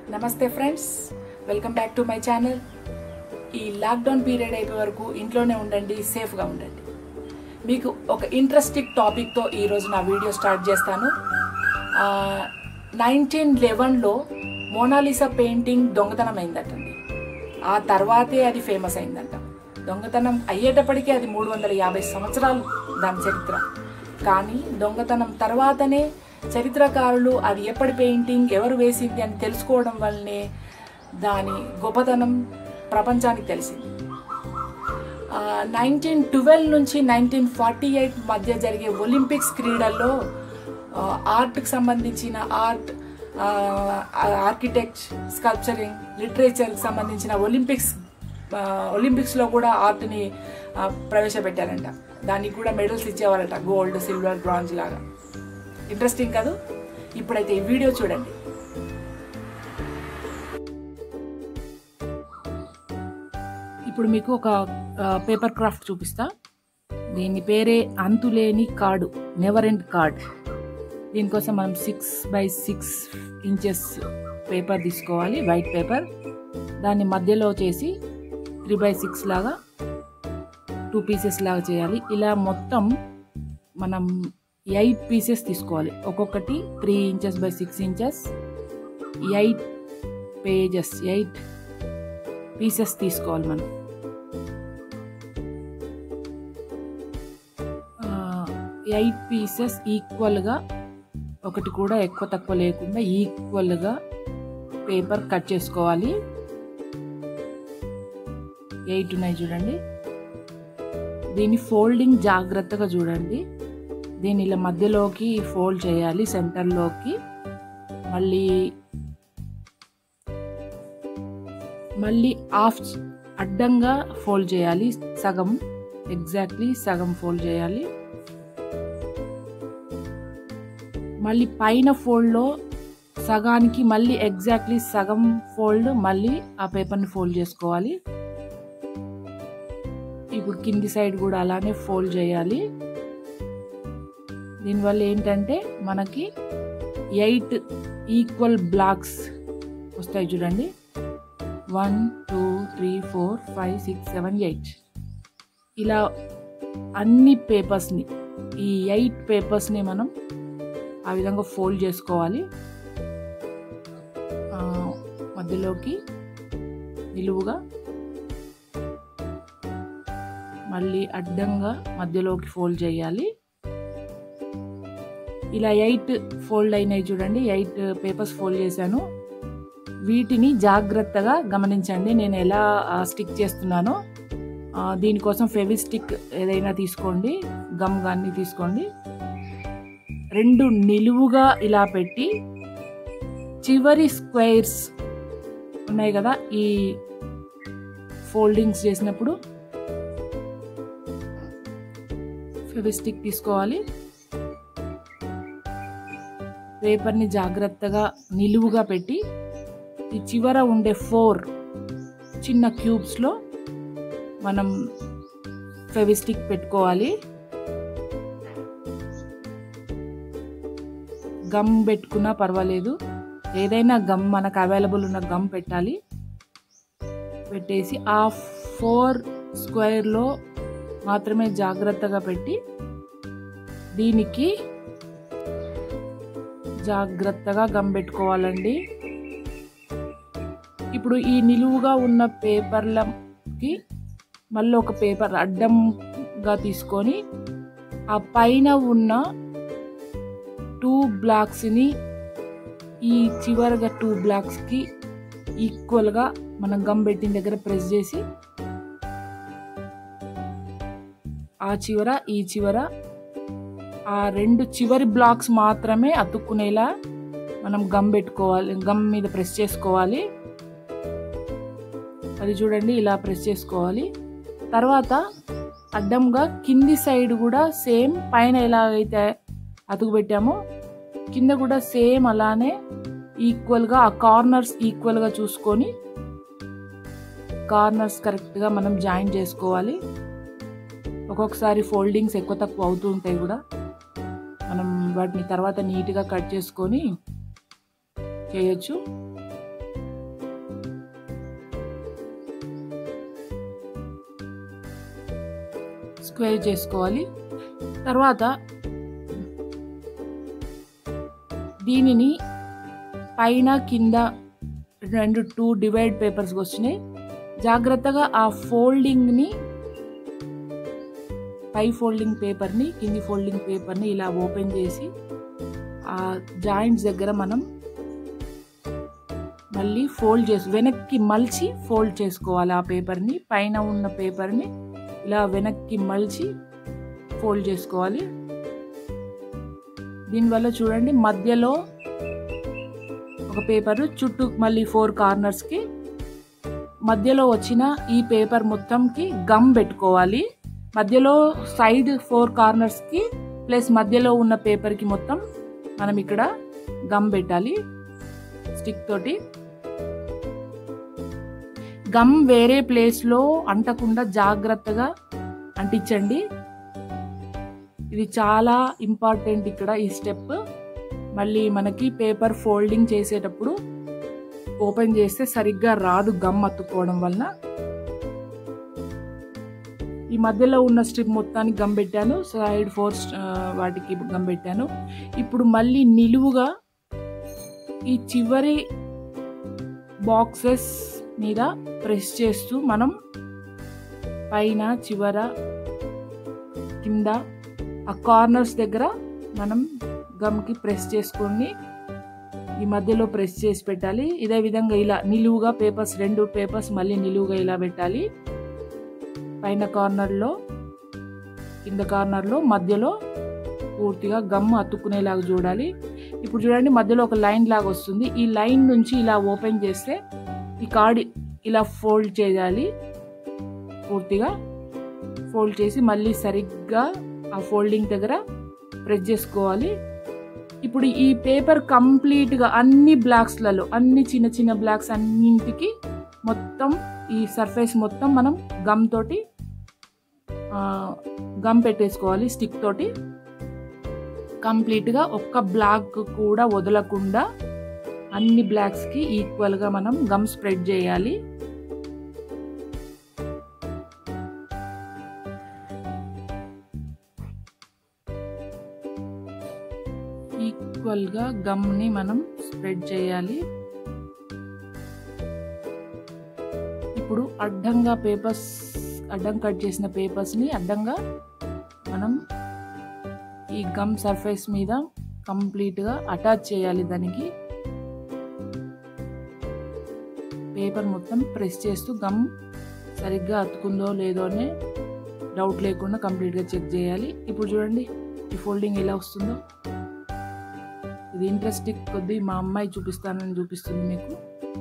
నమస్తే friends welcome back to my channel ఈ lockdown period అయిపోయే వరకు ఇంట్లోనే ఉండండి సేఫ్గా ఉండండి మీకు ఒక ఇంట్రెస్టింగ్ టాపిక్తో ఈరోజు నా వీడియో స్టార్ట్ చేస్తాను నైన్టీన్ లెవెన్లో మోనాలిసా పెయింటింగ్ దొంగతనం అయిందటండి ఆ తర్వాతే అది ఫేమస్ అయిందంట దొంగతనం అయ్యేటప్పటికీ అది మూడు వందల యాభై సంవత్సరాలు దాని చరిత్ర కానీ దొంగతనం తర్వాతనే చరిత్రకారులు అది ఎప్పటి పెయింటింగ్ ఎవరు వేసింది అని తెలుసుకోవడం వల్లనే దాని గొప్పతనం ప్రపంచానికి తెలిసింది నైన్టీన్ ట్వెల్వ్ నుంచి నైన్టీన్ ఫార్టీ ఎయిట్ మధ్య జరిగే ఒలింపిక్స్ క్రీడల్లో ఆర్ట్కి సంబంధించిన ఆర్ట్ ఆర్కిటెక్ట్ స్కల్ప్చరింగ్ లిటరేచర్కి సంబంధించిన ఒలింపిక్స్ ఒలింపిక్స్లో కూడా ఆర్ట్ని ప్రవేశపెట్టారంట దానికి కూడా మెడల్స్ ఇచ్చేవారట గోల్డ్ సిల్వర్ బ్రాంజ్ లాగా ఇంట్రెస్టింగ్ కాదు ఇప్పుడైతే ఈ వీడియో చూడండి ఇప్పుడు మీకు ఒక పేపర్ క్రాఫ్ట్ చూపిస్తా దీని పేరే అంతులేని కార్డు నెవర్ ఎండ్ కార్డ్ దీనికోసం మనం six by six inches paper తీసుకోవాలి వైట్ పేపర్ దాన్ని మధ్యలో చేసి త్రీ బై సిక్స్ లాగా టూ పీసెస్ లాగా చేయాలి ఇలా మొత్తం మనం ఎయిట్ పీసెస్ తీసుకోవాలి ఒక్కొక్కటి three inches by six inches eight pages eight pieces తీసుకోవాలి మనం ఎయిట్ పీసెస్ ఈక్వల్గా ఒకటి కూడా ఎక్కువ తక్కువ లేకుండా ఈక్వల్గా పేపర్ కట్ చేసుకోవాలి ఎయిట్ ఉన్నాయి చూడండి దీని ఫోల్డింగ్ జాగ్రత్తగా చూడండి దీని ఇలా మధ్యలోకి ఫోల్డ్ చేయాలి సెంటర్లోకి మళ్ళీ మళ్ళీ హాఫ్ అడ్డంగా ఫోల్డ్ చేయాలి సగం ఎగ్జాక్ట్లీ సగం ఫోల్డ్ చేయాలి మళ్ళీ పైన ఫోల్డ్లో సగానికి మళ్ళీ ఎగ్జాక్ట్లీ సగం ఫోల్డ్ మళ్ళీ ఆ పేపర్ని ఫోల్డ్ చేసుకోవాలి ఇప్పుడు కింది సైడ్ కూడా అలానే ఫోల్డ్ చేయాలి దీనివల్ల ఏంటంటే మనకి ఎయిట్ ఈక్వల్ బ్లాక్స్ వస్తాయి చూడండి one two three four five six seven eight ఇలా అన్ని పేపర్స్ని ఈ ఎయిట్ పేపర్స్ని మనం ఆ విధంగా ఫోల్డ్ చేసుకోవాలి మధ్యలోకి నిలువుగా మళ్ళీ అడ్డంగా మధ్యలోకి ఫోల్డ్ చేయాలి ఇలా ఎయిట్ ఫోల్డ్ అయినాయి చూడండి ఎయిట్ పేపర్స్ ఫోల్డ్ చేశాను వీటిని జాగ్రత్తగా గమనించండి నేను ఎలా స్టిక్ చేస్తున్నానో దీనికోసం ఫెవిస్టిక్ ఏదైనా తీసుకోండి గమ్ కానీ తీసుకోండి రెండు నిలువుగా ఇలా పెట్టి చివరి స్క్వేర్స్ ఉన్నాయి కదా ఈ ఫోల్డింగ్స్ చేసినప్పుడు ఫెవిస్టిక్ తీసుకోవాలి పేపర్ని జాగ్రత్తగా నిలువుగా పెట్టి ఈ చివర ఉండే ఫోర్ చిన్న క్యూబ్స్లో మనం ఫెవిస్టిక్ పెట్టుకోవాలి గమ్ పెట్టుకున్నా పర్వాలేదు ఏదైనా గమ్ మనకు అవైలబుల్ ఉన్న గమ్ పెట్టాలి పెట్టేసి ఆ ఫోర్ స్క్వేర్లో మాత్రమే జాగ్రత్తగా పెట్టి దీనికి జాగ్రత్తగా గమ్ పెట్టుకోవాలండి ఇప్పుడు ఈ నిలువుగా ఉన్న పేపర్లకి మళ్ళీ ఒక పేపర్ అడ్డంగా తీసుకొని ఆ పైన ఉన్న టూ బ్లాక్స్ని ఈ చివరిగా టూ బ్లాక్స్కి ఈక్వల్గా మనం గమ్ పెట్టిన దగ్గర ప్రెస్ చేసి ఆ చివర ఈ చివర ఆ రెండు చివరి బ్లాక్స్ మాత్రమే అతుక్కునేలా మనం గమ్ పెట్టుకోవాలి గమ్ మీద ప్రెస్ చేసుకోవాలి అది చూడండి ఇలా ప్రెస్ చేసుకోవాలి తర్వాత అడ్డంగా కింది సైడ్ కూడా సేమ్ పైన ఎలాగైతే అతుకు పెట్టామో కింద కూడా సేమ్ అలానే ఈక్వల్గా ఆ కార్నర్స్ ఈక్వల్గా చూసుకొని కార్నర్స్ కరెక్ట్గా మనం జాయిన్ చేసుకోవాలి ఒక్కొక్కసారి ఫోల్డింగ్స్ ఎక్కువ తక్కువ అవుతూ ఉంటాయి కూడా మనం వాటిని తర్వాత నీట్గా కట్ చేసుకొని చేయొచ్చు స్క్వేర్ చేసుకోవాలి తర్వాత దీనిని పైన కింద రెండు టూ డివైడ్ పేపర్స్ వచ్చినాయి జాగ్రత్తగా ఆ ఫోల్డింగ్ని పై ఫోల్డింగ్ పేపర్ని కింది ఫోల్డింగ్ పేపర్ని ఇలా ఓపెన్ చేసి ఆ జాయింట్స్ దగ్గర మనం మళ్ళీ ఫోల్డ్ చేసి వెనక్కి మలిచి ఫోల్డ్ చేసుకోవాలి ఆ పేపర్ని పైన ఉన్న పేపర్ని ఇలా వెనక్కి మలిచి ఫోల్డ్ చేసుకోవాలి దీనివల్ల చూడండి మధ్యలో ఒక పేపర్ చుట్టూ మళ్ళీ ఫోర్ కార్నర్స్కి మధ్యలో వచ్చిన ఈ పేపర్ మొత్తంకి గమ్ పెట్టుకోవాలి మధ్యలో సైడ్ ఫోర్ కార్నర్స్కి ప్లస్ మధ్యలో ఉన్న పేపర్కి మొత్తం మనం ఇక్కడ గమ్ పెట్టాలి స్టిక్ తోటి గమ్ వేరే ప్లేస్లో అంటకుండా జాగ్రత్తగా అంటించండి ఇది చాలా ఇంపార్టెంట్ ఇక్కడ ఈ స్టెప్ మళ్ళీ మనకి పేపర్ ఫోల్డింగ్ చేసేటప్పుడు ఓపెన్ చేస్తే సరిగ్గా రాదు గమ్ అతుక్కోవడం వలన ఈ మధ్యలో ఉన్న స్ట్రిప్ మొత్తానికి గమ్ పెట్టాను సైడ్ ఫోర్ వాటికి గమ్ పెట్టాను ఇప్పుడు మళ్ళీ నిలువుగా ఈ చివరి బాక్సెస్ మీద ప్రెస్ చేస్తూ మనం పైన చివర కింద ఆ కార్నర్స్ దగ్గర మనం గమ్కి ప్రెస్ చేసుకొని ఈ మధ్యలో ప్రెస్ చేసి పెట్టాలి ఇదే విధంగా ఇలా నిలువుగా పేపర్స్ రెండు పేపర్స్ మళ్ళీ నిలువుగా ఇలా పెట్టాలి పైన కార్నర్లో కింద కార్నర్లో మధ్యలో పూర్తిగా గమ్ అతుక్కునేలాగా చూడాలి ఇప్పుడు చూడండి మధ్యలో ఒక లైన్ లాగా వస్తుంది ఈ లైన్ నుంచి ఇలా ఓపెన్ చేస్తే ఈ కార్డ్ ఇలా ఫోల్డ్ చేయాలి పూర్తిగా ఫోల్డ్ చేసి మళ్ళీ సరిగ్గా ఆ ఫోల్డింగ్ దగ్గర ప్రెస్ చేసుకోవాలి ఇప్పుడు ఈ పేపర్ కంప్లీట్గా అన్ని బ్లాక్స్లలో అన్ని చిన్న చిన్న బ్లాక్స్ అన్నింటికి మొత్తం ఈ సర్ఫేస్ మొత్తం మనం గమ్ తోటి గమ్ పెట్టేసుకోవాలి స్టిక్ తోటి కంప్లీట్గా ఒక్క బ్లాక్ కూడా వదలకుండా అన్ని బ్లాక్స్కి ఈక్వల్గా మనం గమ్ స్ప్రెడ్ చేయాలి ఈక్వల్గా గమ్ని మనం స్ప్రెడ్ చేయాలి ఇప్పుడు అడ్డంగా పేపర్స్ అడ్డం కట్ చేసిన పేపర్స్ని అడ్డంగా మనం ఈ గమ్ సర్ఫేస్ మీద కంప్లీట్గా అటాచ్ చేయాలి దానికి పేపర్ మొత్తం ప్రెస్ చేస్తూ గమ్ సరిగ్గా అతుకుందో లేదో అనే డౌట్ లేకుండా కంప్లీట్గా చెక్ చేయాలి ఇప్పుడు చూడండి ఈ ఫోల్డింగ్ ఎలా వస్తుందో ఇది ఇంట్రెస్టింగ్ కొద్దీ మా అమ్మాయి చూపిస్తానని చూపిస్తుంది మీకు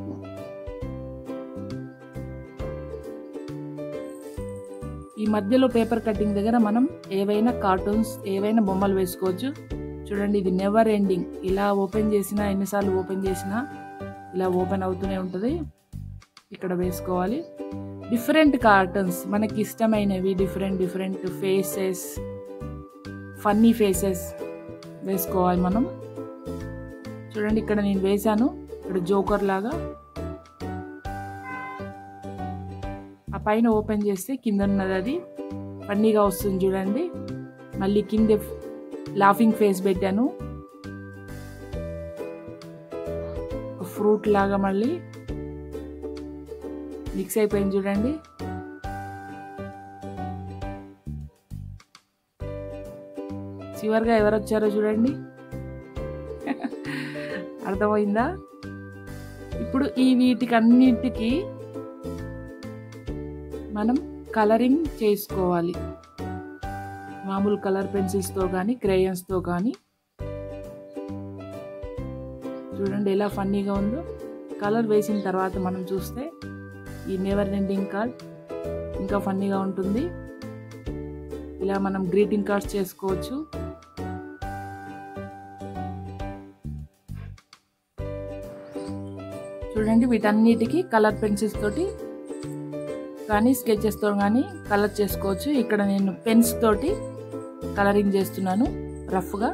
ఈ మధ్యలో పేపర్ కటింగ్ దగ్గర మనం ఏవైనా కార్టూన్స్ ఏవైనా బొమ్మలు వేసుకోవచ్చు చూడండి ఇది నెవర్ ఎండింగ్ ఇలా ఓపెన్ చేసినా ఎన్నిసార్లు ఓపెన్ చేసినా ఇలా ఓపెన్ అవుతూనే ఉంటుంది ఇక్కడ వేసుకోవాలి డిఫరెంట్ కార్టూన్స్ మనకి ఇష్టమైనవి different different faces funny faces వేసుకోవాలి మనం చూడండి ఇక్కడ నేను వేశాను ఇక్కడ జోకర్ లాగా ఆ పైన ఓపెన్ చేస్తే కింద ఉన్నది అది ఫన్నీగా వస్తుంది చూడండి మళ్ళీ కింద లాఫింగ్ ఫేస్ పెట్టాను ఫ్రూట్ లాగా మళ్ళీ మిక్స్ అయిపోయింది చూడండి చివరిగా ఎవరు వచ్చారో చూడండి అర్థమైందా ఇప్పుడు ఈ వీటికి అన్నిటికీ మనం కలరింగ్ చేసుకోవాలి మామూలు కలర్ పెన్సిల్స్తో కానీ క్రేయన్స్తో కానీ చూడండి ఎలా ఫన్నీగా ఉందో కలర్ వేసిన తర్వాత మనం చూస్తే ఈ నెవర్ ఎండింగ్ కార్డ్ ఇంకా ఫన్నీగా ఉంటుంది ఇలా మనం గ్రీటింగ్ కార్డ్స్ చేసుకోవచ్చు చూడండి వీటన్నిటికీ కలర్ పెన్సిల్స్ తోటి కానీ స్కెచెస్తో కానీ కలర్ చేసుకోవచ్చు ఇక్కడ నేను పెన్స్ తోటి కలరింగ్ చేస్తున్నాను రఫ్గా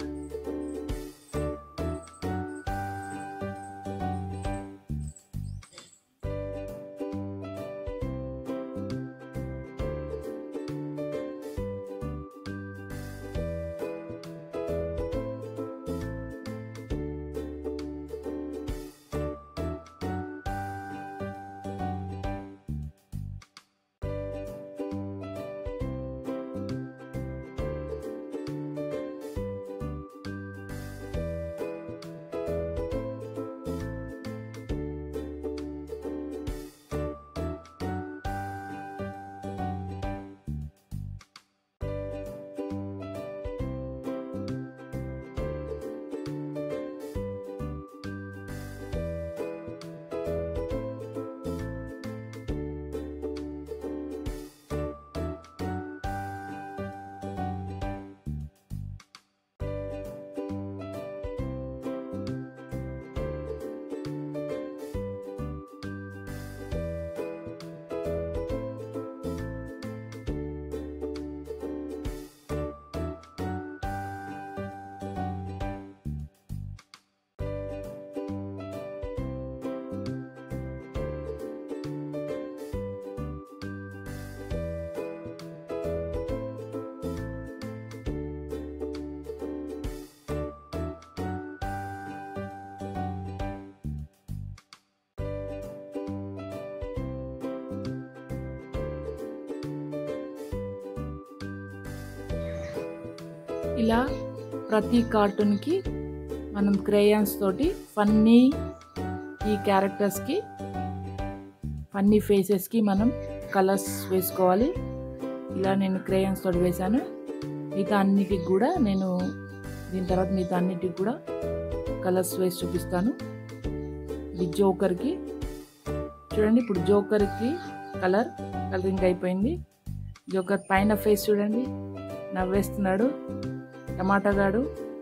ఇలా ప్రతి కార్టూన్కి మనం క్రేయాన్స్ తోటి ఫన్నీ ఈ క్యారెక్టర్స్కి ఫన్నీ ఫేసెస్కి మనం కలర్స్ వేసుకోవాలి ఇలా నేను క్రేయాన్స్ తోటి వేశాను మిగతా అన్నిటికి కూడా నేను దీని తర్వాత మిగతా అన్నిటికి కూడా కలర్స్ వేసి చూపిస్తాను ఇది జోకర్కి చూడండి ఇప్పుడు జోకర్కి కలర్ కలరింగ్ అయిపోయింది జోకర్ పైన ఫేస్ చూడండి నవ్వేస్తున్నాడు టమాటా గాడు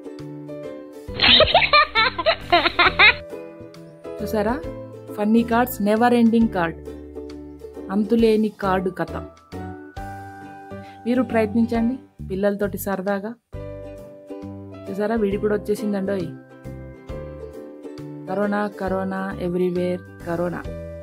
చూసారా funny cards never ending card అంతులేని కార్డు కథ మీరు ప్రయత్నించండి పిల్లలతోటి సరదాగా చూసారా వీడి కూడా వచ్చేసిందండోయ్ కరోనా కరోనా ఎవ్రీవేర్ కరోనా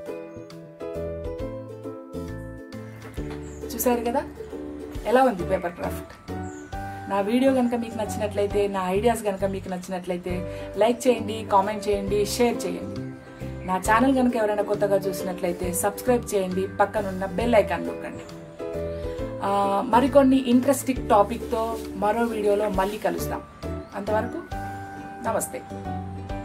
చూసారు కదా ఎలా ఉంది పేపర్ క్రాఫ్ట్ నా వీడియో కనుక మీకు నచ్చినట్లయితే నా ఐడియాస్ కనుక మీకు నచ్చినట్లయితే లైక్ చేయండి కామెంట్ చేయండి షేర్ చేయండి నా ఛానల్ కనుక ఎవరైనా కొత్తగా చూసినట్లయితే సబ్స్క్రైబ్ చేయండి పక్కనున్న బెల్ ఐకాన్ నొక్కండి ఆ, మరికొన్ని ఇంట్రెస్టింగ్ టాపిక్తో మరో వీడియోలో మళ్ళీ కలుస్తాం అంతవరకు నమస్తే